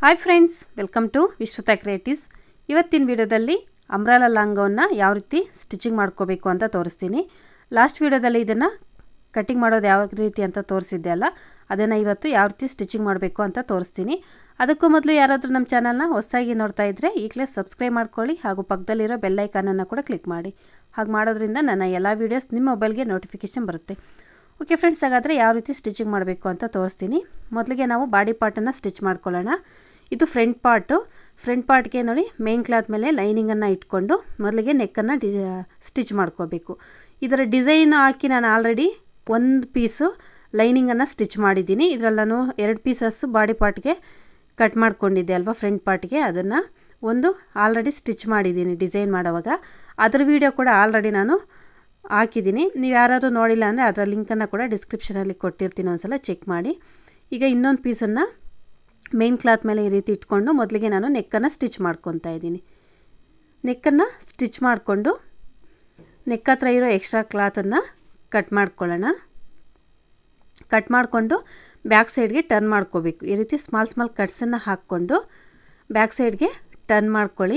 hi friends welcome to Vishwata creatives ಇವತ್ತಿನ ವಿಡಿಯೋದಲ್ಲಿ ಅಂಬ್ರಾಲ ಲಾಂಗವನ್ನು ಯಾವ ರೀತಿ ಸ್ಟಿಚಿಂಗ್ ಮಾಡ್ಕೋಬೇಕು ಅಂತ ತೋರಿಸ್ತೀನಿ ಲಾಸ್ಟ್ ವಿಡಿಯೋದಲ್ಲಿ ಇದನ್ನು ಕಟ್ಟಿಂಗ್ ಮಾಡೋದು ಯಾವ ರೀತಿ ಅಂತ ತೋರಿಸಿದ್ದೆ ಅಲ್ಲ ಅದನ್ನು ಇವತ್ತು ಯಾವ ರೀತಿ ಸ್ಟಿಚಿಂಗ್ ಮಾಡಬೇಕು ಅಂತ ತೋರಿಸ್ತೀನಿ ಅದಕ್ಕೂ ಮೊದಲು ಯಾರಾದರೂ ನಮ್ಮ ಚಾನಲ್ನ ಹೊಸದಾಗಿ ನೋಡ್ತಾ ಇದ್ದರೆ ಈಗಲೇ ಸಬ್ಸ್ಕ್ರೈಬ್ ಮಾಡ್ಕೊಳ್ಳಿ ಹಾಗೂ ಪಕ್ಕದಲ್ಲಿರೋ ಬೆಲ್ಲೈಕಾನನ್ನು ಕೂಡ ಕ್ಲಿಕ್ ಮಾಡಿ ಹಾಗೆ ಮಾಡೋದ್ರಿಂದ ನನ್ನ ಎಲ್ಲ ವೀಡಿಯೋಸ್ ನಿಮ್ಮ ಮೊಬೈಲ್ಗೆ ನೋಟಿಫಿಕೇಷನ್ ಬರುತ್ತೆ ಓಕೆ ಫ್ರೆಂಡ್ಸ್ ಹಾಗಾದರೆ ಯಾವ ರೀತಿ ಸ್ಟಿಚಿಂಗ್ ಮಾಡಬೇಕು ಅಂತ ತೋರಿಸ್ತೀನಿ ಮೊದಲಿಗೆ ನಾವು ಬಾಡಿ ಪಾರ್ಟನ್ನು ಸ್ಟಿಚ್ ಮಾಡ್ಕೊಳ್ಳೋಣ ಇದು ಫ್ರಂಟ್ ಪಾರ್ಟು ಫ್ರಂಟ್ ಪಾರ್ಟ್ಗೆ ನೋಡಿ ಮೇನ್ ಕ್ಲಾತ್ ಮೇಲೆ ಲೈನಿಂಗನ್ನು ಇಟ್ಕೊಂಡು ಮೊದಲಿಗೆ ನೆಕ್ಕನ್ನು ಡಿ ಸ್ಟಿಚ್ ಮಾಡ್ಕೋಬೇಕು ಇದರ ಡಿಸೈನ್ ಹಾಕಿ ನಾನು ಆಲ್ರೆಡಿ ಒಂದು ಪೀಸು ಲೈನಿಂಗನ್ನು ಸ್ಟಿಚ್ ಮಾಡಿದ್ದೀನಿ ಇದರಲ್ಲಿ ನಾನು ಎರಡು ಪೀಸಸ್ಸು ಬಾಡಿ ಪಾರ್ಟ್ಗೆ ಕಟ್ ಮಾಡ್ಕೊಂಡಿದ್ದೆ ಅಲ್ವಾ ಫ್ರಂಟ್ ಪಾರ್ಟ್ಗೆ ಅದನ್ನು ಒಂದು ಆಲ್ರೆಡಿ ಸ್ಟಿಚ್ ಮಾಡಿದ್ದೀನಿ ಡಿಸೈನ್ ಮಾಡೋವಾಗ ಅದ್ರ ವೀಡಿಯೋ ಕೂಡ ಆಲ್ರೆಡಿ ನಾನು ಹಾಕಿದ್ದೀನಿ ನೀವು ಯಾರಾದರೂ ನೋಡಿಲ್ಲ ಅಂದರೆ ಅದರ ಲಿಂಕನ್ನು ಕೂಡ ಡಿಸ್ಕ್ರಿಪ್ಷನಲ್ಲಿ ಕೊಟ್ಟಿರ್ತೀನಿ ಒಂದ್ಸಲ ಚೆಕ್ ಮಾಡಿ ಈಗ ಇನ್ನೊಂದು ಪೀಸನ್ನು ಮೇನ್ ಕ್ಲಾತ್ ಮೇಲೆ ಈ ರೀತಿ ಇಟ್ಕೊಂಡು ಮೊದಲಿಗೆ ನಾನು ನೆಕ್ಕನ್ನು ಸ್ಟಿಚ್ ಮಾಡ್ಕೊತಾ ಇದ್ದೀನಿ ನೆಕ್ಕನ್ನು ಸ್ಟಿಚ್ ಮಾಡಿಕೊಂಡು ನೆಕ್ ಹತ್ರ ಇರೋ ಎಕ್ಸ್ಟ್ರಾ ಕ್ಲಾತನ್ನು ಕಟ್ ಮಾಡ್ಕೊಳ್ಳೋಣ ಕಟ್ ಮಾಡಿಕೊಂಡು ಬ್ಯಾಕ್ ಸೈಡ್ಗೆ ಟರ್ನ್ ಮಾಡ್ಕೋಬೇಕು ಈ ರೀತಿ ಸ್ಮಾಲ್ ಸ್ಮಾಲ್ ಕಟ್ಸನ್ನು ಹಾಕ್ಕೊಂಡು ಬ್ಯಾಕ್ ಸೈಡ್ಗೆ ಟರ್ನ್ ಮಾಡ್ಕೊಳ್ಳಿ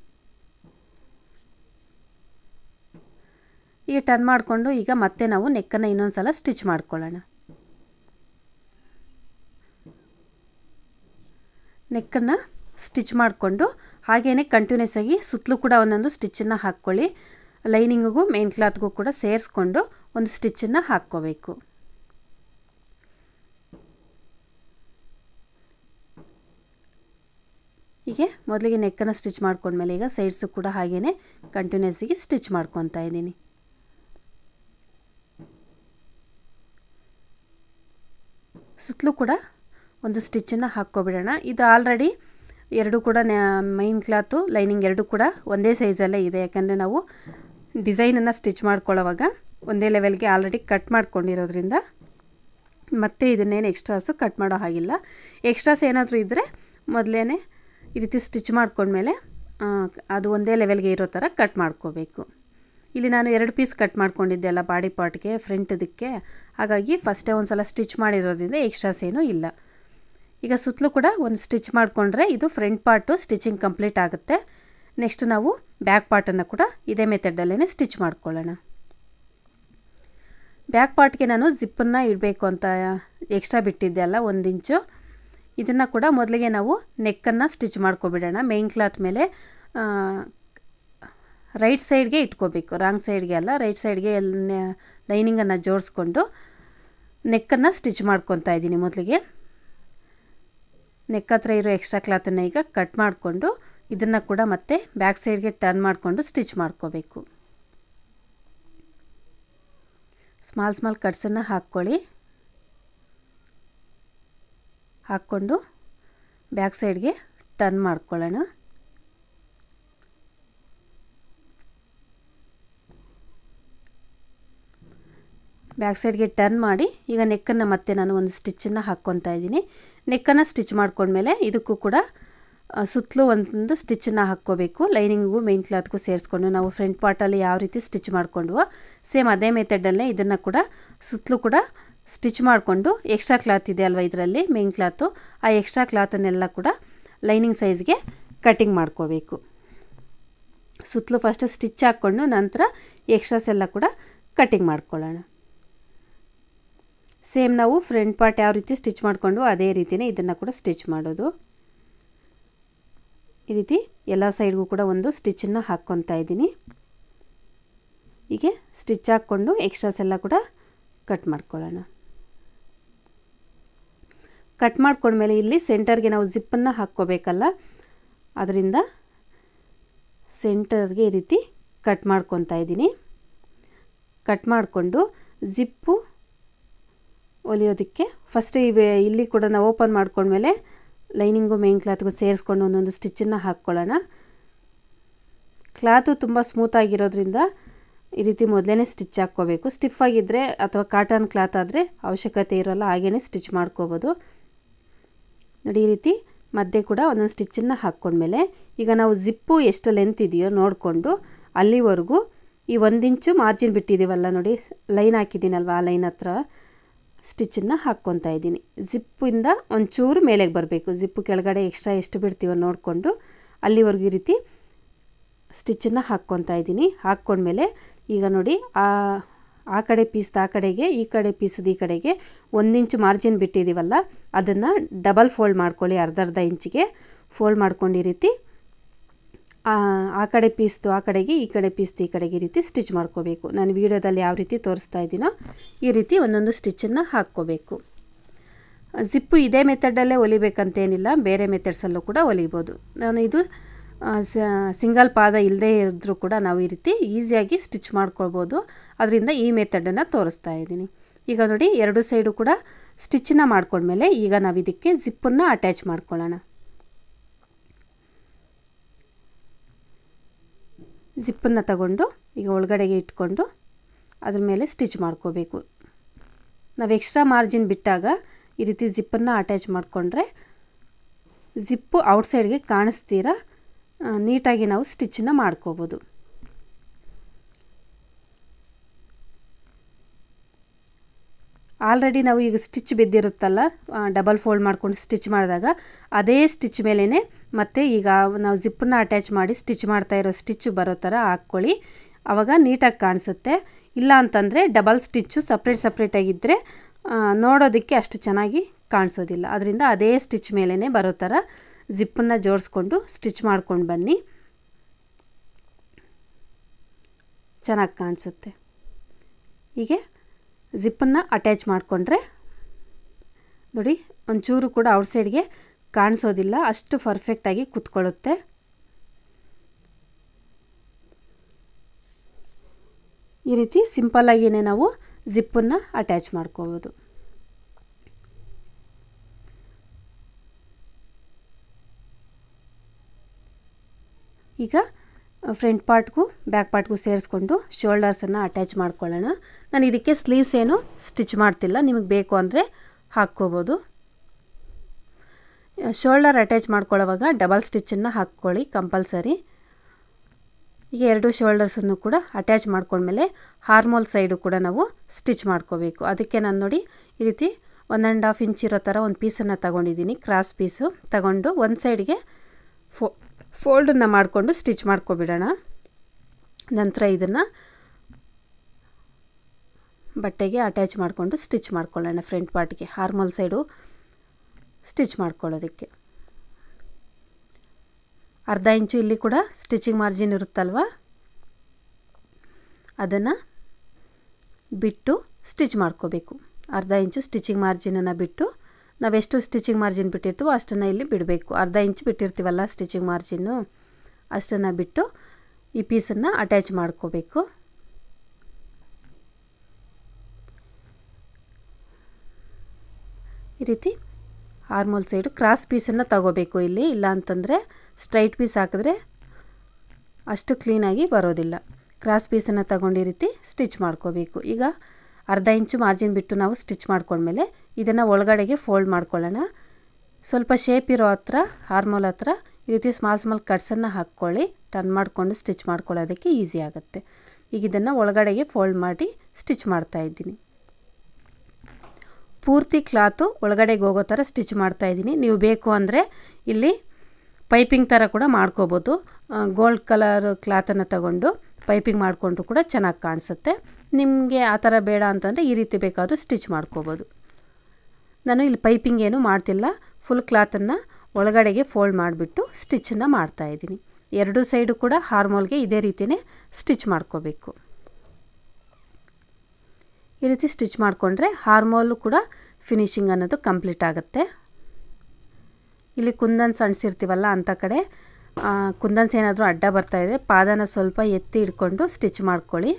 ಈಗ ಟರ್ನ್ ಮಾಡಿಕೊಂಡು ಈಗ ಮತ್ತೆ ನಾವು ನೆಕ್ಕನ್ನು ಇನ್ನೊಂದು ಸಲ ಸ್ಟಿಚ್ ಮಾಡ್ಕೊಳ್ಳೋಣ ನೆಕ್ಕನ್ನು ಸ್ಟಿಚ್ ಮಾಡಿಕೊಂಡು ಹಾಗೆಯೇ ಕಂಟಿನ್ಯೂಸ್ ಆಗಿ ಸುತ್ತಲೂ ಕೂಡ ಒಂದೊಂದು ಸ್ಟಿಚ್ಚನ್ನು ಹಾಕ್ಕೊಳ್ಳಿ ಲೈನಿಂಗಿಗೂ ಮೇನ್ ಕ್ಲಾತ್ಗೂ ಕೂಡ ಸೇರಿಸ್ಕೊಂಡು ಒಂದು ಸ್ಟಿಚ್ಚನ್ನು ಹಾಕ್ಕೋಬೇಕು ಹೀಗೆ ಮೊದಲಿಗೆ ನೆಕ್ಕನ್ನು ಸ್ಟಿಚ್ ಮಾಡ್ಕೊಂಡ್ಮೇಲೆ ಈಗ ಸೈಡ್ಸು ಕೂಡ ಹಾಗೆಯೇ ಕಂಟಿನ್ಯೂಸಿಗೆ ಸ್ಟಿಚ್ ಮಾಡ್ಕೊತಾ ಇದ್ದೀನಿ ಸುತ್ತಲೂ ಕೂಡ ಒಂದು ಸ್ಟಿಚ್ಚನ್ನು ಹಾಕ್ಕೊಬಿಡೋಣ ಇದು ಆಲ್ರೆಡಿ ಎರಡು ಕೂಡ ಮೈನ್ ಕ್ಲಾತು ಲೈನಿಂಗ್ ಎರಡು ಕೂಡ ಒಂದೇ ಸೈಜಲ್ಲೇ ಇದೆ ಯಾಕಂದರೆ ನಾವು ಡಿಸೈನನ್ನು ಸ್ಟಿಚ್ ಮಾಡ್ಕೊಳ್ಳೋವಾಗ ಒಂದೇ ಲೆವೆಲ್ಗೆ ಆಲ್ರೆಡಿ ಕಟ್ ಮಾಡ್ಕೊಂಡಿರೋದ್ರಿಂದ ಮತ್ತೆ ಇದನ್ನೇನು ಎಕ್ಸ್ಟ್ರಾಸು ಕಟ್ ಮಾಡೋ ಹಾಗಿಲ್ಲ ಎಕ್ಸ್ಟ್ರಾಸ್ ಏನಾದರೂ ಇದ್ದರೆ ಮೊದಲೇ ಈ ರೀತಿ ಸ್ಟಿಚ್ ಮಾಡ್ಕೊಂಡ್ಮೇಲೆ ಅದು ಒಂದೇ ಲೆವೆಲ್ಗೆ ಇರೋ ಥರ ಕಟ್ ಮಾಡ್ಕೋಬೇಕು ಇಲ್ಲಿ ನಾನು ಎರಡು ಪೀಸ್ ಕಟ್ ಮಾಡ್ಕೊಂಡಿದ್ದೆ ಅಲ್ಲ ಬಾಡಿ ಪಾರ್ಟ್ಗೆ ಫ್ರಂಟ್ ಇದಕ್ಕೆ ಹಾಗಾಗಿ ಫಸ್ಟೇ ಒಂದು ಸಲ ಸ್ಟಿಚ್ ಮಾಡಿರೋದ್ರಿಂದ ಎಕ್ಸ್ಟ್ರಾಸ್ ಏನೂ ಇಲ್ಲ ಈಗ ಸುತ್ತಲೂ ಕೂಡ ಒಂದು ಸ್ಟಿಚ್ ಮಾಡಿಕೊಂಡ್ರೆ ಇದು ಫ್ರಂಟ್ ಪಾರ್ಟು ಸ್ಟಿಚಿಂಗ್ ಕಂಪ್ಲೀಟ್ ಆಗುತ್ತೆ ನೆಕ್ಸ್ಟ್ ನಾವು ಬ್ಯಾಕ್ ಪಾರ್ಟನ್ನು ಕೂಡ ಇದೇ ಮೆಥಡಲ್ಲೇ ಸ್ಟಿಚ್ ಮಾಡ್ಕೊಳ್ಳೋಣ ಬ್ಯಾಕ್ ಪಾರ್ಟ್ಗೆ ನಾನು ಜಿಪ್ಪನ್ನು ಇಡಬೇಕು ಅಂತ ಎಕ್ಸ್ಟ್ರಾ ಬಿಟ್ಟಿದ್ದೆ ಅಲ್ಲ ಒಂದು ಇಂಚು ಇದನ್ನು ಕೂಡ ಮೊದಲಿಗೆ ನಾವು ನೆಕ್ಕನ್ನು ಸ್ಟಿಚ್ ಮಾಡ್ಕೊಬಿಡೋಣ ಮೇನ್ ಕ್ಲಾತ್ ಮೇಲೆ ರೈಟ್ ಸೈಡ್ಗೆ ಇಟ್ಕೋಬೇಕು ರಾಂಗ್ ಸೈಡ್ಗೆ ಅಲ್ಲ ರೈಟ್ ಸೈಡ್ಗೆ ಲೈನಿಂಗನ್ನು ಜೋಡಿಸ್ಕೊಂಡು ನೆಕ್ಕನ್ನು ಸ್ಟಿಚ್ ಮಾಡ್ಕೊತಾ ಇದ್ದೀನಿ ಮೊದಲಿಗೆ ನೆಕ್ ಹತ್ರ ಇರೋ ಎಕ್ಸ್ಟ್ರಾ ಕ್ಲಾತನ್ನು ಈಗ ಕಟ್ ಮಾಡಿಕೊಂಡು ಇದನ್ನು ಕೂಡ ಮತ್ತೆ ಬ್ಯಾಕ್ ಸೈಡ್ಗೆ ಟರ್ನ್ ಮಾಡಿಕೊಂಡು ಸ್ಟಿಚ್ ಮಾಡ್ಕೋಬೇಕು ಸ್ಮಾಲ್ ಸ್ಮಾಲ್ ಕಟ್ಸನ್ನು ಹಾಕ್ಕೊಳ್ಳಿ ಹಾಕ್ಕೊಂಡು ಬ್ಯಾಕ್ ಸೈಡ್ಗೆ ಟರ್ನ್ ಮಾಡ್ಕೊಳ್ಳೋಣ ಬ್ಯಾಕ್ ಸೈಡ್ಗೆ ಟರ್ನ್ ಮಾಡಿ ಈಗ ನೆಕ್ಕನ್ನು ಮತ್ತೆ ನಾನು ಒಂದು ಸ್ಟಿಚ್ಚನ್ನು ಹಾಕ್ಕೊತಾ ಇದ್ದೀನಿ ನೆಕ್ಕನ್ನು ಸ್ಟಿಚ್ ಮಾಡ್ಕೊಂಡ್ಮೇಲೆ ಇದಕ್ಕೂ ಕೂಡ ಸುತ್ತಲೂ ಒಂದು ಸ್ಟಿಚ್ಚನ್ನು ಹಾಕ್ಕೋಬೇಕು ಲೈನಿಂಗಿಗೂ ಮೇನ್ ಕ್ಲಾತ್ಗೂ ಸೇರಿಸ್ಕೊಂಡು ನಾವು ಫ್ರಂಟ್ ಪಾರ್ಟಲ್ಲಿ ಯಾವ ರೀತಿ ಸ್ಟಿಚ್ ಮಾಡ್ಕೊಂಡ್ವೋ ಸೇಮ್ ಅದೇ ಮೆಥಡಲ್ಲೇ ಇದನ್ನು ಕೂಡ ಸುತ್ತಲೂ ಕೂಡ ಸ್ಟಿಚ್ ಮಾಡಿಕೊಂಡು ಎಕ್ಸ್ಟ್ರಾ ಕ್ಲಾತ್ ಇದೆ ಅಲ್ವಾ ಇದರಲ್ಲಿ ಮೇನ್ ಕ್ಲಾತು ಆ ಎಕ್ಸ್ಟ್ರಾ ಕ್ಲಾತನ್ನೆಲ್ಲ ಕೂಡ ಲೈನಿಂಗ್ ಸೈಜ್ಗೆ ಕಟಿಂಗ್ ಮಾಡ್ಕೋಬೇಕು ಸುತ್ತಲೂ ಫಸ್ಟ್ ಸ್ಟಿಚ್ ಹಾಕ್ಕೊಂಡು ನಂತರ ಎಕ್ಸ್ಟ್ರಾಸ್ ಎಲ್ಲ ಕೂಡ ಕಟಿಂಗ್ ಮಾಡ್ಕೊಳ್ಳೋಣ ಸೇಮ್ ನಾವು ಫ್ರಂಟ್ ಪಾರ್ಟ್ ಯಾವ ರೀತಿ ಸ್ಟಿಚ್ ಮಾಡಿಕೊಂಡು ಅದೇ ರೀತಿಯೇ ಇದನ್ನು ಕೂಡ ಸ್ಟಿಚ್ ಮಾಡೋದು ಈ ರೀತಿ ಎಲ್ಲ ಸೈಡ್ಗೂ ಕೂಡ ಒಂದು ಸ್ಟಿಚ್ಚನ್ನು ಹಾಕ್ಕೊತಾ ಇದ್ದೀನಿ ಹೀಗೆ ಸ್ಟಿಚ್ ಹಾಕ್ಕೊಂಡು ಎಕ್ಸ್ಟ್ರಾಸ್ ಎಲ್ಲ ಕೂಡ ಕಟ್ ಮಾಡ್ಕೊಳ್ಳೋಣ ಕಟ್ ಮಾಡ್ಕೊಂಡ್ಮೇಲೆ ಇಲ್ಲಿ ಸೆಂಟರ್ಗೆ ನಾವು ಜಿಪ್ಪನ್ನು ಹಾಕ್ಕೋಬೇಕಲ್ಲ ಅದರಿಂದ ಸೆಂಟರ್ಗೆ ಈ ರೀತಿ ಕಟ್ ಮಾಡ್ಕೊತಾ ಇದ್ದೀನಿ ಕಟ್ ಮಾಡಿಕೊಂಡು ಜಿಪ್ಪು ಹೊಲಿಯೋದಕ್ಕೆ ಫಸ್ಟ್ ಇವೆ ಇಲ್ಲಿ ಕೂಡ ನಾವು ಓಪನ್ ಮಾಡ್ಕೊಂಡ್ಮೇಲೆ ಲೈನಿಂಗು ಮೇನ್ ಕ್ಲಾತ್ಗೂ ಸೇರಿಸ್ಕೊಂಡು ಒಂದೊಂದು ಸ್ಟಿಚ್ಚನ್ನು ಹಾಕ್ಕೊಳ್ಳೋಣ ಕ್ಲಾತು ತುಂಬ ಸ್ಮೂತಾಗಿರೋದ್ರಿಂದ ಈ ರೀತಿ ಮೊದಲೇ ಸ್ಟಿಚ್ ಹಾಕ್ಕೋಬೇಕು ಸ್ಟಿಫ್ ಆಗಿದ್ದರೆ ಅಥವಾ ಕಾಟನ್ ಕ್ಲಾತ್ ಆದರೆ ಅವಶ್ಯಕತೆ ಇರೋಲ್ಲ ಹಾಗೇ ಸ್ಟಿಚ್ ಮಾಡ್ಕೋಬೋದು ನೋಡಿ ಈ ರೀತಿ ಮಧ್ಯೆ ಕೂಡ ಒಂದೊಂದು ಸ್ಟಿಚ್ಚನ್ನು ಹಾಕ್ಕೊಂಡ್ಮೇಲೆ ಈಗ ನಾವು ಜಿಪ್ಪು ಎಷ್ಟು ಲೆಂತ್ ಇದೆಯೋ ನೋಡಿಕೊಂಡು ಅಲ್ಲಿವರೆಗೂ ಈ ಒಂದು ಇಂಚು ಮಾರ್ಜಿನ್ ಬಿಟ್ಟಿದ್ದೀವಲ್ಲ ನೋಡಿ ಲೈನ್ ಹಾಕಿದ್ದೀನಲ್ವ ಆ ಲೈನ್ ಹತ್ರ ಸ್ಟಿಚ್ಚನ್ನು ಹಾಕ್ಕೊತಾ ಇದ್ದೀನಿ ಜಿಪ್ಪಿಂದ ಒಂಚೂರು ಮೇಲೆಗೆ ಬರಬೇಕು ಜಿಪ್ಪು ಕೆಳಗಡೆ ಎಕ್ಸ್ಟ್ರಾ ಎಷ್ಟು ಬಿಡ್ತೀವೋ ನೋಡಿಕೊಂಡು ಅಲ್ಲಿವರೆಗೂ ಈ ರೀತಿ ಸ್ಟಿಚ್ಚನ್ನು ಹಾಕ್ಕೊತಾ ಇದ್ದೀನಿ ಹಾಕ್ಕೊಂಡ್ಮೇಲೆ ಈಗ ನೋಡಿ ಆ ಆ ಕಡೆ ಪೀಸ್ದು ಆ ಕಡೆಗೆ ಈ ಕಡೆ ಪೀಸದು ಈ ಕಡೆಗೆ ಒಂದು ಇಂಚು ಮಾರ್ಜಿನ್ ಬಿಟ್ಟಿದ್ದೀವಲ್ಲ ಅದನ್ನು ಡಬಲ್ ಫೋಲ್ಡ್ ಮಾಡ್ಕೊಳ್ಳಿ ಅರ್ಧ ಅರ್ಧ ಇಂಚಿಗೆ ಫೋಲ್ಡ್ ಮಾಡ್ಕೊಂಡು ಈ ರೀತಿ ಆ ಕಡೆ ಪೀಸ್ದು ಆ ಕಡೆಗೆ ಈ ಕಡೆ ಪೀಸ್ದು ಈ ಕಡೆಗೆ ಈ ರೀತಿ ಸ್ಟಿಚ್ ಮಾಡ್ಕೋಬೇಕು ನಾನು ವೀಡಿಯೋದಲ್ಲಿ ಯಾವ ರೀತಿ ತೋರಿಸ್ತಾ ಇದ್ದೀನೋ ಈ ರೀತಿ ಒಂದೊಂದು ಸ್ಟಿಚ್ಚನ್ನು ಹಾಕ್ಕೋಬೇಕು ಜಿಪ್ಪು ಇದೇ ಮೆಥಡಲ್ಲೇ ಹೊಲಿಬೇಕಂತೇನಿಲ್ಲ ಬೇರೆ ಮೆಥಡ್ಸಲ್ಲೂ ಕೂಡ ಹೊಲಿಬೋದು ನಾನು ಇದು ಸಿಂಗಲ್ ಪಾದ ಇಲ್ಲದೇ ಇದ್ದರೂ ಕೂಡ ನಾವು ಈ ರೀತಿ ಈಸಿಯಾಗಿ ಸ್ಟಿಚ್ ಮಾಡ್ಕೊಳ್ಬೋದು ಅದರಿಂದ ಈ ಮೆಥಡನ್ನು ತೋರಿಸ್ತಾ ಇದ್ದೀನಿ ಈಗ ನೋಡಿ ಎರಡು ಸೈಡು ಕೂಡ ಸ್ಟಿಚ್ಚನ್ನ ಮಾಡ್ಕೊಂಡ್ಮೇಲೆ ಈಗ ನಾವು ಇದಕ್ಕೆ ಜಿಪ್ಪನ್ನು ಅಟ್ಯಾಚ್ ಮಾಡ್ಕೊಳ್ಳೋಣ ಜಿಪ್ಪನ್ನು ತಗೊಂಡು ಈಗ ಒಳಗಡೆಗೆ ಇಟ್ಕೊಂಡು ಅದ್ರ ಮೇಲೆ ಸ್ಟಿಚ್ ಮಾಡ್ಕೋಬೇಕು ನಾವು ಎಕ್ಸ್ಟ್ರಾ ಮಾರ್ಜಿನ್ ಬಿಟ್ಟಾಗ ಈ ರೀತಿ ಜಿಪ್ಪನ್ನು ಅಟ್ಯಾಚ್ ಮಾಡಿಕೊಂಡ್ರೆ ಜಿಪ್ಪು ಔಟ್ಸೈಡ್ಗೆ ಕಾಣಿಸ್ತೀರ ನೀಟಾಗಿ ನಾವು ಸ್ಟಿಚ್ಚನ್ನ ಮಾಡ್ಕೋಬೋದು ಆಲ್ರೆಡಿ ನಾವು ಈಗ ಸ್ಟಿಚ್ ಬಿದ್ದಿರುತ್ತಲ್ಲ ಡಬಲ್ ಫೋಲ್ಡ್ ಮಾಡ್ಕೊಂಡು ಸ್ಟಿಚ್ ಮಾಡಿದಾಗ ಅದೇ ಸ್ಟಿಚ್ ಮೇಲೇ ಮತ್ತೆ ಈಗ ನಾವು ಜಿಪ್ಪನ್ನ ಅಟ್ಯಾಚ್ ಮಾಡಿ ಸ್ಟಿಚ್ ಮಾಡ್ತಾ ಇರೋ ಸ್ಟಿಚ್ ಬರೋ ಥರ ಹಾಕ್ಕೊಳ್ಳಿ ಆವಾಗ ನೀಟಾಗಿ ಕಾಣಿಸುತ್ತೆ ಇಲ್ಲ ಅಂತಂದರೆ ಡಬಲ್ ಸ್ಟಿಚ್ಚು ಸಪ್ರೇಟ್ ಸಪ್ರೇಟಾಗಿದ್ದರೆ ನೋಡೋದಕ್ಕೆ ಅಷ್ಟು ಚೆನ್ನಾಗಿ ಕಾಣಿಸೋದಿಲ್ಲ ಅದರಿಂದ ಅದೇ ಸ್ಟಿಚ್ ಮೇಲೇ ಬರೋ ಥರ ಜಿಪ್ಪನ್ನು ಜೋಡಿಸ್ಕೊಂಡು ಸ್ಟಿಚ್ ಮಾಡ್ಕೊಂಡು ಬನ್ನಿ ಚೆನ್ನಾಗಿ ಕಾಣಿಸುತ್ತೆ ಹೀಗೆ ಜಿಪ್ಪನ್ನು ಅಟ್ಯಾಚ್ ಮಾಡಿಕೊಂಡ್ರೆ ನೋಡಿ ಒಂಚೂರು ಕೂಡ ಔಟ್ಸೈಡ್ಗೆ ಕಾಣಿಸೋದಿಲ್ಲ ಅಷ್ಟು ಪರ್ಫೆಕ್ಟಾಗಿ ಕೂತ್ಕೊಳ್ಳುತ್ತೆ ಈ ರೀತಿ ಸಿಂಪಲ್ಲಾಗಿಯೇ ನಾವು ಜಿಪ್ಪನ್ನು ಅಟ್ಯಾಚ್ ಮಾಡ್ಕೋಬೋದು ಈಗ ಫ್ರಂಟ್ ಪಾರ್ಟ್ಗೂ ಬ್ಯಾಕ್ ಪಾರ್ಟ್ಗೂ ಸೇರಿಸ್ಕೊಂಡು ಶೋಲ್ಡರ್ಸನ್ನು ಅಟ್ಯಾಚ್ ಮಾಡ್ಕೊಳ್ಳೋಣ ನಾನು ಇದಕ್ಕೆ ಸ್ಲೀವ್ಸ್ ಏನು ಸ್ಟಿಚ್ ಮಾಡ್ತಿಲ್ಲ ನಿಮಗೆ ಬೇಕು ಅಂದರೆ ಹಾಕ್ಕೋಬೋದು ಶೋಲ್ಡರ್ ಅಟ್ಯಾಚ್ ಮಾಡ್ಕೊಳ್ಳೋವಾಗ ಡಬಲ್ ಸ್ಟಿಚ್ಚನ್ನು ಹಾಕ್ಕೊಳ್ಳಿ ಕಂಪಲ್ಸರಿ ಈಗ ಎರಡು ಶೋಲ್ಡರ್ಸನ್ನು ಕೂಡ ಅಟ್ಯಾಚ್ ಮಾಡ್ಕೊಂಡ್ಮೇಲೆ ಹಾರ್ಮೋಲ್ ಸೈಡು ಕೂಡ ನಾವು ಸ್ಟಿಚ್ ಮಾಡ್ಕೋಬೇಕು ಅದಕ್ಕೆ ನಾನು ನೋಡಿ ಈ ರೀತಿ ಒನ್ ಆ್ಯಂಡ್ ಹಾಫ್ ಇಂಚ್ ಇರೋ ಥರ ಒಂದು ಪೀಸನ್ನು ತಗೊಂಡಿದ್ದೀನಿ ಕ್ರಾಸ್ ಪೀಸು ತಗೊಂಡು ಒಂದು ಸೈಡ್ಗೆ ಫೋ ಫೋಲ್ಡನ್ನು ಮಾಡಿಕೊಂಡು ಸ್ಟಿಚ್ ಮಾಡ್ಕೊಬಿಡೋಣ ನಂತರ ಇದನ್ನು ಬಟ್ಟೆಗೆ ಅಟ್ಯಾಚ್ ಮಾಡಿಕೊಂಡು ಸ್ಟಿಚ್ ಮಾಡ್ಕೊಳ್ಳೋಣ ಫ್ರಂಟ್ ಪಾರ್ಟ್ಗೆ ಹಾರ್ಮೋಲ್ ಸೈಡು ಸ್ಟಿಚ್ ಮಾಡ್ಕೊಳ್ಳೋದಕ್ಕೆ ಅರ್ಧ ಇಂಚು ಇಲ್ಲಿ ಕೂಡ ಸ್ಟಿಚಿಂಗ್ ಮಾರ್ಜಿನ್ ಇರುತ್ತಲ್ವ ಅದನ್ನು ಬಿಟ್ಟು ಸ್ಟಿಚ್ ಮಾಡ್ಕೋಬೇಕು ಅರ್ಧ ಇಂಚು ಸ್ಟಿಚಿಂಗ್ ಮಾರ್ಜಿನನ್ನು ಬಿಟ್ಟು ನಾವೆಷ್ಟು ಸ್ಟಿಚಿಂಗ್ ಮಾರ್ಜಿನ್ ಬಿಟ್ಟಿರ್ತೀವೋ ಅಷ್ಟನ್ನು ಇಲ್ಲಿ ಬಿಡಬೇಕು ಅರ್ಧ ಇಂಚ್ ಬಿಟ್ಟಿರ್ತೀವಲ್ಲ ಸ್ಟಿಚಿಂಗ್ ಮಾರ್ಜಿನ್ನು ಅಷ್ಟನ್ನು ಬಿಟ್ಟು ಈ ಪೀಸನ್ನು ಅಟ್ಯಾಚ್ ಮಾಡ್ಕೋಬೇಕು ಈ ರೀತಿ ಹಾರ್ಮೋಲ್ ಸೈಡು ಕ್ರಾಸ್ ಪೀಸನ್ನು ತಗೋಬೇಕು ಇಲ್ಲಿ ಇಲ್ಲ ಅಂತಂದರೆ ಸ್ಟ್ರೈಟ್ ಪೀಸ್ ಹಾಕಿದ್ರೆ ಅಷ್ಟು ಕ್ಲೀನಾಗಿ ಬರೋದಿಲ್ಲ ಕ್ರಾಸ್ ಪೀಸನ್ನು ತಗೊಂಡು ಈ ರೀತಿ ಸ್ಟಿಚ್ ಮಾಡ್ಕೋಬೇಕು ಈಗ ಅರ್ಧ ಇಂಚು ಮಾರ್ಜಿನ್ ಬಿಟ್ಟು ನಾವು ಸ್ಟಿಚ್ ಮಾಡ್ಕೊಂಡ್ಮೇಲೆ ಇದನ್ನು ಒಳಗಡೆಗೆ ಫೋಲ್ಡ್ ಮಾಡ್ಕೊಳ್ಳೋಣ ಸ್ವಲ್ಪ ಶೇಪ್ ಇರೋ ಹತ್ರ ಹಾರ್ಮೋಲ್ ಹತ್ರ ಈ ರೀತಿ ಸ್ಮಾಲ್ ಸ್ಮಾಲ್ ಕಟ್ಸನ್ನು ಹಾಕ್ಕೊಳ್ಳಿ ಟರ್ನ್ ಮಾಡಿಕೊಂಡು ಸ್ಟಿಚ್ ಮಾಡ್ಕೊಳ್ಳೋದಕ್ಕೆ ಈಸಿ ಆಗುತ್ತೆ ಈಗ ಇದನ್ನು ಒಳಗಡೆಗೆ ಫೋಲ್ಡ್ ಮಾಡಿ ಸ್ಟಿಚ್ ಮಾಡ್ತಾ ಇದ್ದೀನಿ ಪೂರ್ತಿ ಕ್ಲಾತು ಒಳಗಡೆಗೆ ಹೋಗೋ ಥರ ಸ್ಟಿಚ್ ಮಾಡ್ತಾ ಇದ್ದೀನಿ ನೀವು ಬೇಕು ಅಂದರೆ ಇಲ್ಲಿ ಪೈಪಿಂಗ್ ಥರ ಕೂಡ ಮಾಡ್ಕೋಬೋದು ಗೋಲ್ಡ್ ಕಲರ್ ಕ್ಲಾತನ್ನು ತಗೊಂಡು ಪೈಪಿಂಗ್ ಮಾಡಿಕೊಂಡ್ರು ಕೂಡ ಚೆನ್ನಾಗಿ ಕಾಣಿಸುತ್ತೆ ನಿಮಗೆ ಆ ಥರ ಬೇಡ ಅಂತಂದರೆ ಈ ರೀತಿ ಬೇಕಾದರೂ ಸ್ಟಿಚ್ ಮಾಡ್ಕೋಬೋದು ನಾನು ಇಲ್ಲಿ ಪೈಪಿಂಗ್ ಏನು ಮಾಡ್ತಿಲ್ಲ ಫುಲ್ ಕ್ಲಾತನ್ನು ಒಳಗಡೆಗೆ ಫೋಲ್ಡ್ ಮಾಡಿಬಿಟ್ಟು ಸ್ಟಿಚ್ಚನ್ನು ಮಾಡ್ತಾಯಿದ್ದೀನಿ ಎರಡೂ ಸೈಡು ಕೂಡ ಹಾರ್ಮೋಲ್ಗೆ ಇದೇ ರೀತಿಯೇ ಸ್ಟಿಚ್ ಮಾಡ್ಕೋಬೇಕು ಈ ರೀತಿ ಸ್ಟಿಚ್ ಮಾಡಿಕೊಂಡ್ರೆ ಹಾರ್ಮೋಲು ಕೂಡ ಫಿನಿಶಿಂಗ್ ಅನ್ನೋದು ಕಂಪ್ಲೀಟ್ ಆಗುತ್ತೆ ಇಲ್ಲಿ ಕುಂದನ್ಸ್ ಅಣಿಸಿರ್ತೀವಲ್ಲ ಅಂಥ ಕಡೆ ಕುಂದನ್ಸ್ ಏನಾದರೂ ಅಡ್ಡ ಬರ್ತಾಯಿದೆ ಪಾದನ ಸ್ವಲ್ಪ ಎತ್ತಿ ಹಿಡ್ಕೊಂಡು ಸ್ಟಿಚ್ ಮಾಡ್ಕೊಳ್ಳಿ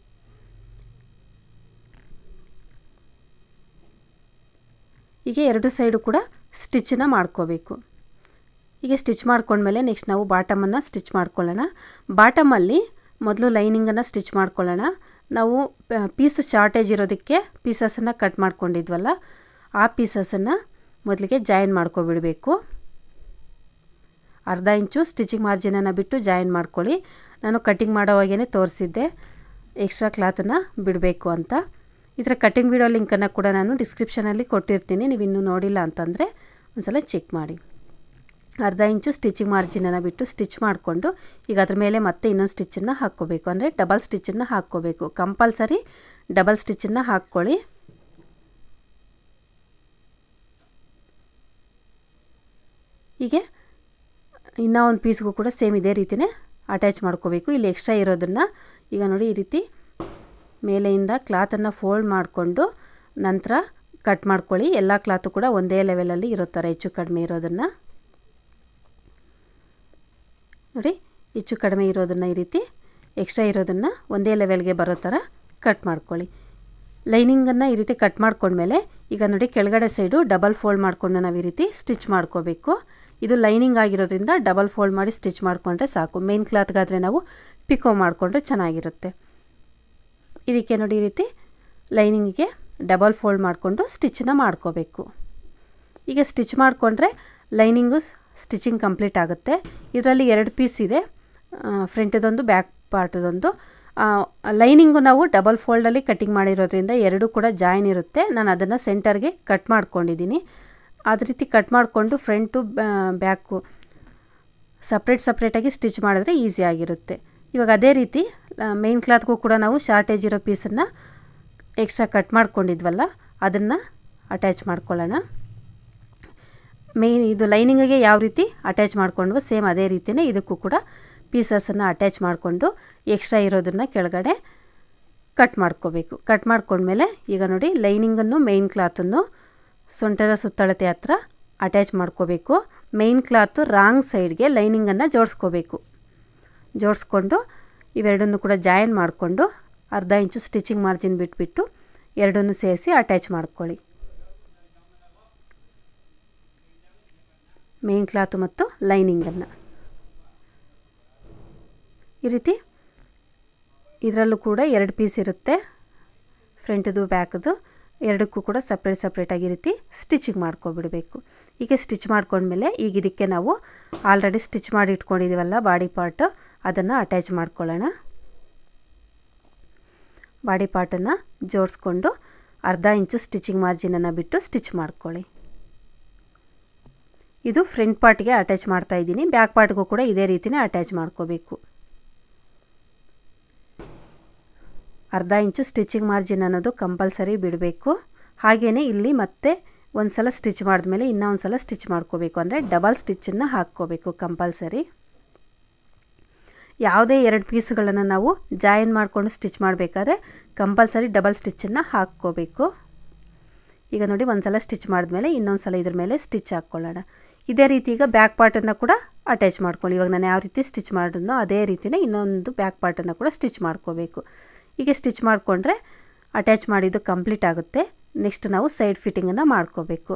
ಹೀಗೆ ಎರಡು ಸೈಡು ಕೂಡ ಸ್ಟಿಚ್ಚನ್ನು ಮಾಡ್ಕೋಬೇಕು ಹೀಗೆ ಸ್ಟಿಚ್ ಮಾಡ್ಕೊಂಡ್ಮೇಲೆ ನೆಕ್ಸ್ಟ್ ನಾವು ಬಾಟಮನ್ನು ಸ್ಟಿಚ್ ಮಾಡ್ಕೊಳ್ಳೋಣ ಬಾಟಮಲ್ಲಿ ಮೊದಲು ಲೈನಿಂಗನ್ನು ಸ್ಟಿಚ್ ಮಾಡ್ಕೊಳ್ಳೋಣ ನಾವು ಪೀಸ್ ಶಾರ್ಟೇಜ್ ಇರೋದಕ್ಕೆ ಪೀಸಸನ್ನು ಕಟ್ ಮಾಡ್ಕೊಂಡಿದ್ವಲ್ಲ ಆ ಪೀಸಸನ್ನು ಮೊದಲಿಗೆ ಜಾಯಿನ್ ಮಾಡ್ಕೊಬಿಡಬೇಕು ಅರ್ಧ ಇಂಚು ಸ್ಟಿಚಿಂಗ್ ಮಾರ್ಜಿನನ್ನು ಬಿಟ್ಟು ಜಾಯಿನ್ ಮಾಡ್ಕೊಳ್ಳಿ ನಾನು ಕಟ್ಟಿಂಗ್ ಮಾಡೋವಾಗೇ ತೋರಿಸಿದ್ದೆ ಎಕ್ಸ್ಟ್ರಾ ಕ್ಲಾತನ್ನು ಬಿಡಬೇಕು ಅಂತ ಇದರ ಕಟಿಂಗ್ ವಿಡಿಯೋ ಲಿಂಕನ್ನು ಕೂಡ ನಾನು ಡಿಸ್ಕ್ರಿಪ್ಷನಲ್ಲಿ ಕೊಟ್ಟಿರ್ತೀನಿ ನೀವು ಇನ್ನೂ ನೋಡಿಲ್ಲ ಅಂತಂದರೆ ಒಂದ್ಸಲ ಚೆಕ್ ಮಾಡಿ ಅರ್ಧ ಇಂಚು ಸ್ಟಿಚಿಂಗ್ ಮಾರ್ಜಿನನ್ನು ಬಿಟ್ಟು ಸ್ಟಿಚ್ ಮಾಡಿಕೊಂಡು ಈಗ ಅದ್ರ ಮೇಲೆ ಮತ್ತೆ ಇನ್ನೊಂದು ಸ್ಟಿಚ್ಚನ್ನು ಹಾಕ್ಕೋಬೇಕು ಅಂದರೆ ಡಬಲ್ ಸ್ಟಿಚ್ಚನ್ನು ಹಾಕ್ಕೋಬೇಕು ಕಂಪಲ್ಸರಿ ಡಬಲ್ ಸ್ಟಿಚ್ಚನ್ನು ಹಾಕ್ಕೊಳ್ಳಿ ಹೀಗೆ ಇನ್ನೂ ಒಂದು ಪೀಸ್ಗೂ ಕೂಡ ಸೇಮ್ ಇದೇ ರೀತಿಯೇ ಅಟ್ಯಾಚ್ ಮಾಡ್ಕೋಬೇಕು ಇಲ್ಲಿ ಎಕ್ಸ್ಟ್ರಾ ಇರೋದನ್ನು ಈಗ ನೋಡಿ ಈ ರೀತಿ ಮೇಲೆಯಿಂದ ಕ್ಲಾತನ್ನು ಫೋಲ್ಡ್ ಮಾಡಿಕೊಂಡು ನಂತರ ಕಟ್ ಮಾಡ್ಕೊಳ್ಳಿ ಎಲ್ಲ ಕ್ಲಾತು ಕೂಡ ಒಂದೇ ಲೆವೆಲಲ್ಲಿ ಇರೋ ಥರ ಹೆಚ್ಚು ಕಡಿಮೆ ಇರೋದನ್ನು ನೋಡಿ ಹೆಚ್ಚು ಕಡಿಮೆ ಇರೋದನ್ನು ಈ ರೀತಿ ಎಕ್ಸ್ಟ್ರಾ ಇರೋದನ್ನು ಒಂದೇ ಲೆವೆಲ್ಗೆ ಬರೋ ಥರ ಕಟ್ ಮಾಡ್ಕೊಳ್ಳಿ ಲೈನಿಂಗನ್ನು ಈ ರೀತಿ ಕಟ್ ಮಾಡ್ಕೊಂಡ್ಮೇಲೆ ಈಗ ನೋಡಿ ಕೆಳಗಡೆ ಸೈಡು ಡಬಲ್ ಫೋಲ್ಡ್ ಮಾಡಿಕೊಂಡು ನಾವು ಈ ರೀತಿ ಸ್ಟಿಚ್ ಮಾಡ್ಕೋಬೇಕು ಇದು ಲೈನಿಂಗ್ ಆಗಿರೋದ್ರಿಂದ ಡಬಲ್ ಫೋಲ್ಡ್ ಮಾಡಿ ಸ್ಟಿಚ್ ಮಾಡಿಕೊಂಡ್ರೆ ಸಾಕು ಮೇನ್ ಕ್ಲಾತ್ಗಾದರೆ ನಾವು ಪಿಕೋ ಮಾಡಿಕೊಂಡ್ರೆ ಚೆನ್ನಾಗಿರುತ್ತೆ ಇದಕ್ಕೆ ನೋಡಿ ಈ ರೀತಿ ಲೈನಿಂಗಿಗೆ ಡಬಲ್ ಫೋಲ್ಡ್ ಮಾಡಿಕೊಂಡು ಸ್ಟಿಚ್ಚನ್ನ ಮಾಡ್ಕೋಬೇಕು ಈಗ ಸ್ಟಿಚ್ ಮಾಡಿಕೊಂಡ್ರೆ ಲೈನಿಂಗು ಸ್ಟಿಚಿಂಗ್ ಕಂಪ್ಲೀಟ್ ಆಗುತ್ತೆ ಇದರಲ್ಲಿ ಎರಡು ಪೀಸ್ ಇದೆ ಫ್ರಂಟದೊಂದು ಬ್ಯಾಕ್ ಪಾರ್ಟದೊಂದು ಲೈನಿಂಗು ನಾವು ಡಬಲ್ ಫೋಲ್ಡಲ್ಲಿ ಕಟ್ಟಿಂಗ್ ಮಾಡಿರೋದ್ರಿಂದ ಎರಡೂ ಕೂಡ ಜಾಯಿನ್ ಇರುತ್ತೆ ನಾನು ಅದನ್ನು ಸೆಂಟರ್ಗೆ ಕಟ್ ಮಾಡ್ಕೊಂಡಿದ್ದೀನಿ ಅದೇ ರೀತಿ ಕಟ್ ಮಾಡಿಕೊಂಡು ಫ್ರಂಟು ಬ್ಯಾಕು ಸಪ್ರೇಟ್ ಸಪ್ರೇಟಾಗಿ ಸ್ಟಿಚ್ ಮಾಡಿದ್ರೆ ಈಸಿ ಆಗಿರುತ್ತೆ ಇವಾಗ ಅದೇ ರೀತಿ ಮೇನ್ ಕ್ಲಾತ್ಗೂ ಕೂಡ ನಾವು ಶಾರ್ಟೇಜ್ ಇರೋ ಪೀಸನ್ನು ಎಕ್ಸ್ಟ್ರಾ ಕಟ್ ಮಾಡ್ಕೊಂಡಿದ್ವಲ್ಲ ಅದನ್ನು ಅಟ್ಯಾಚ್ ಮಾಡ್ಕೊಳ್ಳೋಣ ಮೇನ್ ಇದು ಲೈನಿಂಗಿಗೆ ಯಾವ ರೀತಿ ಅಟ್ಯಾಚ್ ಮಾಡ್ಕೊಂಡ್ವೋ ಸೇಮ್ ಅದೇ ರೀತಿಯೇ ಇದಕ್ಕೂ ಕೂಡ ಪೀಸಸನ್ನು ಅಟ್ಯಾಚ್ ಮಾಡಿಕೊಂಡು ಎಕ್ಸ್ಟ್ರಾ ಇರೋದನ್ನು ಕೆಳಗಡೆ ಕಟ್ ಮಾಡ್ಕೋಬೇಕು ಕಟ್ ಮಾಡ್ಕೊಂಡ್ಮೇಲೆ ಈಗ ನೋಡಿ ಲೈನಿಂಗನ್ನು ಮೇನ್ ಕ್ಲಾತನ್ನು ಸೊಂಟದ ಸುತ್ತಳತೆ ಹತ್ರ ಅಟ್ಯಾಚ್ ಮಾಡ್ಕೋಬೇಕು ಮೇನ್ ಕ್ಲಾತು ರಾಂಗ್ ಸೈಡ್ಗೆ ಲೈನಿಂಗನ್ನು ಜೋಡಿಸ್ಕೋಬೇಕು ಜೋಡಿಸ್ಕೊಂಡು ಇವೆರಡನ್ನು ಕೂಡ ಜಾಯಿನ್ ಮಾಡಿಕೊಂಡು ಅರ್ಧ ಇಂಚು ಸ್ಟಿಚಿಂಗ್ ಮಾರ್ಜಿನ್ ಬಿಟ್ಬಿಟ್ಟು ಎರಡನ್ನೂ ಸೇರಿಸಿ ಅಟ್ಯಾಚ್ ಮಾಡ್ಕೊಳ್ಳಿ ಮೇನ್ ಕ್ಲಾತು ಮತ್ತು ಲೈನಿಂಗನ್ನು ಈ ರೀತಿ ಇದರಲ್ಲೂ ಕೂಡ ಎರಡು ಪೀಸ್ ಇರುತ್ತೆ ಫ್ರಂಟದು ಬ್ಯಾಕದು ಎರಡಕ್ಕೂ ಕೂಡ ಸಪ್ರೇಟ್ ಸಪ್ರೇಟಾಗಿ ರೀತಿ ಸ್ಟಿಚಿಂಗ್ ಮಾಡ್ಕೊಬಿಡಬೇಕು ಹೀಗೆ ಸ್ಟಿಚ್ ಮಾಡ್ಕೊಂಡ್ಮೇಲೆ ಈಗ ಇದಕ್ಕೆ ನಾವು ಆಲ್ರೆಡಿ ಸ್ಟಿಚ್ ಮಾಡಿ ಇಟ್ಕೊಂಡಿದ್ದೀವಲ್ಲ ಬಾಡಿ ಪಾರ್ಟು ಅದನ್ನು ಅಟ್ಯಾಚ್ ಮಾಡ್ಕೊಳ್ಳೋಣ ಬಾಡಿ ಪಾರ್ಟನ್ನು ಜೋಡಿಸ್ಕೊಂಡು ಅರ್ಧ ಇಂಚು ಸ್ಟಿಚಿಂಗ್ ಮಾರ್ಜಿನನ್ನು ಬಿಟ್ಟು ಸ್ಟಿಚ್ ಮಾಡ್ಕೊಳ್ಳಿ ಇದು ಫ್ರಂಟ್ ಪಾರ್ಟ್ಗೆ ಅಟ್ಯಾಚ್ ಮಾಡ್ತಾ ಇದ್ದೀನಿ ಬ್ಯಾಕ್ ಪಾರ್ಟ್ಗೂ ಕೂಡ ಇದೇ ರೀತಿಯೇ ಅಟ್ಯಾಚ್ ಮಾಡ್ಕೋಬೇಕು ಅರ್ಧ ಇಂಚು ಸ್ಟಿಚಿಂಗ್ ಮಾರ್ಜಿನ್ ಅನ್ನೋದು ಕಂಪಲ್ಸರಿ ಬಿಡಬೇಕು ಹಾಗೆಯೇ ಇಲ್ಲಿ ಮತ್ತೆ ಒಂದು ಸಲ ಸ್ಟಿಚ್ ಮಾಡಿದ್ಮೇಲೆ ಇನ್ನೂ ಒಂದು ಸಲ ಸ್ಟಿಚ್ ಮಾಡ್ಕೋಬೇಕು ಅಂದರೆ ಡಬಲ್ ಸ್ಟಿಚ್ಚನ್ನು ಹಾಕ್ಕೋಬೇಕು ಕಂಪಲ್ಸರಿ ಯಾವುದೇ ಎರಡು ಪೀಸ್ಗಳನ್ನು ನಾವು ಜಾಯಿನ್ ಮಾಡಿಕೊಂಡು ಸ್ಟಿಚ್ ಮಾಡಬೇಕಾದ್ರೆ ಕಂಪಲ್ಸರಿ ಡಬಲ್ ಸ್ಟಿಚ್ಚನ್ನು ಹಾಕ್ಕೋಬೇಕು ಈಗ ನೋಡಿ ಒಂದು ಸಲ ಸ್ಟಿಚ್ ಮಾಡಿದ್ಮೇಲೆ ಇನ್ನೊಂದು ಸಲ ಇದ್ರ ಮೇಲೆ ಸ್ಟಿಚ್ ಹಾಕ್ಕೊಳ್ಳೋಣ ಇದೇ ರೀತಿ ಈಗ ಬ್ಯಾಕ್ ಪಾರ್ಟನ್ನು ಕೂಡ ಅಟ್ಯಾಚ್ ಮಾಡ್ಕೊಳ್ಳಿ ಇವಾಗ ನಾನು ಯಾವ ರೀತಿ ಸ್ಟಿಚ್ ಮಾಡಿದ್ನೋ ಅದೇ ರೀತಿಯೇ ಇನ್ನೊಂದು ಬ್ಯಾಕ್ ಪಾರ್ಟನ್ನು ಕೂಡ ಸ್ಟಿಚ್ ಮಾಡ್ಕೋಬೇಕು ಹೀಗೆ ಸ್ಟಿಚ್ ಮಾಡಿಕೊಂಡ್ರೆ ಅಟ್ಯಾಚ್ ಮಾಡಿದ್ದು ಕಂಪ್ಲೀಟ್ ಆಗುತ್ತೆ ನೆಕ್ಸ್ಟ್ ನಾವು ಸೈಡ್ ಫಿಟ್ಟಿಂಗನ್ನು ಮಾಡ್ಕೋಬೇಕು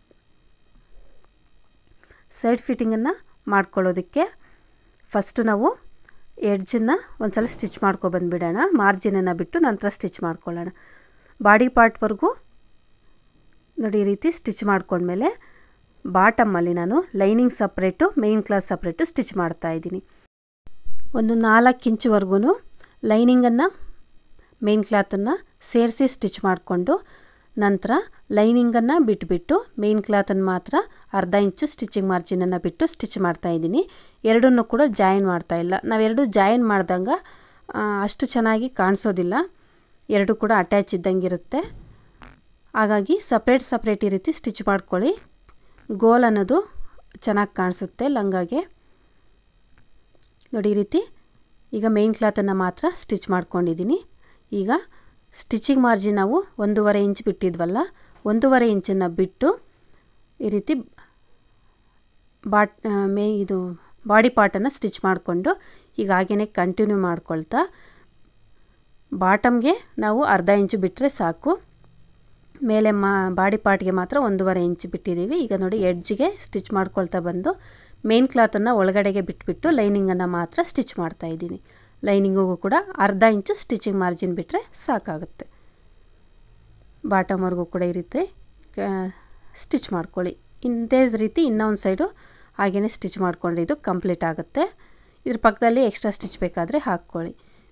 ಸೈಡ್ ಫಿಟ್ಟಿಂಗನ್ನು ಮಾಡ್ಕೊಳ್ಳೋದಕ್ಕೆ ಫಸ್ಟು ನಾವು ಎಡ್ಜನ್ನು ಒಂದು ಸಲ ಸ್ಟಿಚ್ ಮಾಡ್ಕೊಬಂದುಬಿಡೋಣ ಮಾರ್ಜಿನನ್ನು ಬಿಟ್ಟು ನಂತರ ಸ್ಟಿಚ್ ಮಾಡ್ಕೊಳ್ಳೋಣ ಬಾಡಿ ಪಾರ್ಟ್ವರೆಗೂ ನೋಡಿ ಈ ರೀತಿ ಸ್ಟಿಚ್ ಮಾಡ್ಕೊಂಡ್ಮೇಲೆ ಬಾಟಮಲ್ಲಿ ನಾನು lining separate main cloth separate stitch ಮಾಡ್ತಾಯಿದ್ದೀನಿ ಒಂದು ನಾಲ್ಕು ಇಂಚುವರೆಗೂ ಲೈನಿಂಗನ್ನು ಮೇನ್ ಕ್ಲಾತನ್ನು ಸೇರಿಸಿ ಸ್ಟಿಚ್ ಮಾಡಿಕೊಂಡು ನಂತರ ಲೈನಿಂಗನ್ನು ಬಿಟ್ಬಿಟ್ಟು ಮೇನ್ ಕ್ಲಾತನ್ನು ಮಾತ್ರ ಅರ್ಧ ಇಂಚು ಸ್ಟಿಚಿಂಗ್ ಮಾರ್ಜಿನನ್ನು ಬಿಟ್ಟು ಸ್ಟಿಚ್ ಮಾಡ್ತಾಯಿದ್ದೀನಿ ಎರಡನ್ನೂ ಕೂಡ ಜಾಯಿನ್ ಮಾಡ್ತಾಯಿಲ್ಲ ನಾವೆರಡು ಜಾಯಿನ್ ಮಾಡ್ದಂಗೆ ಅಷ್ಟು ಚೆನ್ನಾಗಿ ಕಾಣಿಸೋದಿಲ್ಲ ಎರಡು ಕೂಡ ಅಟ್ಯಾಚ್ ಇದ್ದಂಗಿರುತ್ತೆ ಹಾಗಾಗಿ ಸಪ್ರೇಟ್ ಸಪ್ರೇಟ್ ಈ ರೀತಿ ಸ್ಟಿಚ್ ಮಾಡ್ಕೊಳ್ಳಿ ಗೋಲ್ ಅನ್ನೋದು ಚೆನ್ನಾಗಿ ಕಾಣಿಸುತ್ತೆ ಲಂಗಾಗೆ ನೋಡಿ ಈ ರೀತಿ ಈಗ ಮೇನ್ ಕ್ಲಾತನ್ನು ಮಾತ್ರ ಸ್ಟಿಚ್ ಮಾಡ್ಕೊಂಡಿದ್ದೀನಿ ಈಗ ಸ್ಟಿಚಿಂಗ್ ಮಾರ್ಜಿನ್ ನಾವು ಒಂದೂವರೆ ಇಂಚ್ ಬಿಟ್ಟಿದ್ವಲ್ಲ ಒಂದೂವರೆ ಇಂಚನ್ನು ಬಿಟ್ಟು ಈ ರೀತಿ ಬಾಟ್ ಮೇ ಇದು ಬಾಡಿ ಪಾರ್ಟನ್ನು ಸ್ಟಿಚ್ ಮಾಡಿಕೊಂಡು ಈಗ ಹಾಗೇ ಕಂಟಿನ್ಯೂ ಮಾಡ್ಕೊಳ್ತಾ ಬಾಟಮ್ಗೆ ನಾವು ಅರ್ಧ ಇಂಚು ಬಿಟ್ಟರೆ ಸಾಕು ಮೇಲೆ ಮಾ ಬಾಡಿ ಪಾರ್ಟ್ಗೆ ಮಾತ್ರ ಒಂದೂವರೆ ಇಂಚ್ ಬಿಟ್ಟಿದ್ದೀವಿ ಈಗ ನೋಡಿ ಎಡ್ಜ್ಗೆ ಸ್ಟಿಚ್ ಮಾಡ್ಕೊಳ್ತಾ ಬಂದು ಮೇನ್ ಕ್ಲಾತನ್ನು ಒಳಗಡೆಗೆ ಬಿಟ್ಬಿಟ್ಟು ಲೈನಿಂಗನ್ನು ಮಾತ್ರ ಸ್ಟಿಚ್ ಮಾಡ್ತಾಯಿದ್ದೀನಿ ಲೈನಿಂಗಿಗೂ ಕೂಡ ಅರ್ಧ ಇಂಚು ಸ್ಟಿಚಿಂಗ್ ಮಾರ್ಜಿನ್ ಬಿಟ್ಟರೆ ಸಾಕಾಗುತ್ತೆ ಬಾಟಮ್ವರೆಗೂ ಕೂಡ ಈ ರೀತಿ ಸ್ಟಿಚ್ ಮಾಡ್ಕೊಳ್ಳಿ ಇಂದೇ ರೀತಿ ಇನ್ನೊಂದು ಸೈಡು ಹಾಗೆಯೇ ಸ್ಟಿಚ್ ಮಾಡ್ಕೊಂಡು ಇದು ಕಂಪ್ಲೀಟ್ ಆಗುತ್ತೆ ಇದ್ರ ಪಕ್ಕದಲ್ಲಿ ಎಕ್ಸ್ಟ್ರಾ ಸ್ಟಿಚ್ ಬೇಕಾದರೆ ಹಾಕ್ಕೊಳ್ಳಿ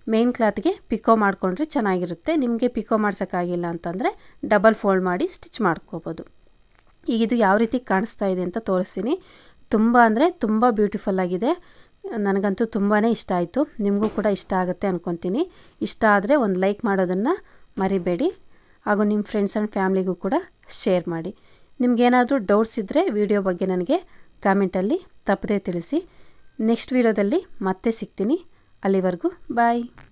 ಮೇನ್ ಕ್ಲಾತ್ಗೆ ಪಿಕೋ ಮಾಡಿಕೊಂಡ್ರೆ ಚೆನ್ನಾಗಿರುತ್ತೆ ನಿಮಗೆ ಪಿಕೋ ಮಾಡ್ಸೋಕ್ಕಾಗಿಲ್ಲ ಅಂತಂದರೆ ಡಬಲ್ ಫೋಲ್ಡ್ ಮಾಡಿ ಸ್ಟಿಚ್ ಮಾಡ್ಕೋಬೋದು ಈಗ ಇದು ಯಾವ ರೀತಿ ಕಾಣಿಸ್ತಾ ಇದೆ ಅಂತ ತೋರಿಸ್ತೀನಿ ತುಂಬ ಅಂದರೆ ತುಂಬ ಬ್ಯೂಟಿಫುಲ್ ಆಗಿದೆ ನನಗಂತೂ ತುಂಬಾ ಇಷ್ಟ ಆಯಿತು ನಿಮಗೂ ಕೂಡ ಇಷ್ಟ ಆಗುತ್ತೆ ಅಂದ್ಕೊತೀನಿ ಇಷ್ಟ ಆದರೆ ಒಂದು ಲೈಕ್ ಮಾಡೋದನ್ನು ಮರಿಬೇಡಿ ಹಾಗೂ ನಿಮ್ಮ ಫ್ರೆಂಡ್ಸ್ ಆ್ಯಂಡ್ ಫ್ಯಾಮ್ಲಿಗೂ ಕೂಡ ಶೇರ್ ಮಾಡಿ ನಿಮಗೇನಾದರೂ ಡೌಟ್ಸ್ ಇದ್ದರೆ ವಿಡಿಯೋ ಬಗ್ಗೆ ನನಗೆ ಕಾಮೆಂಟಲ್ಲಿ ತಪ್ಪದೇ ತಿಳಿಸಿ ನೆಕ್ಸ್ಟ್ ವಿಡಿಯೋದಲ್ಲಿ ಮತ್ತೆ ಸಿಗ್ತೀನಿ ಅಲ್ಲಿವರೆಗೂ ಬಾಯ್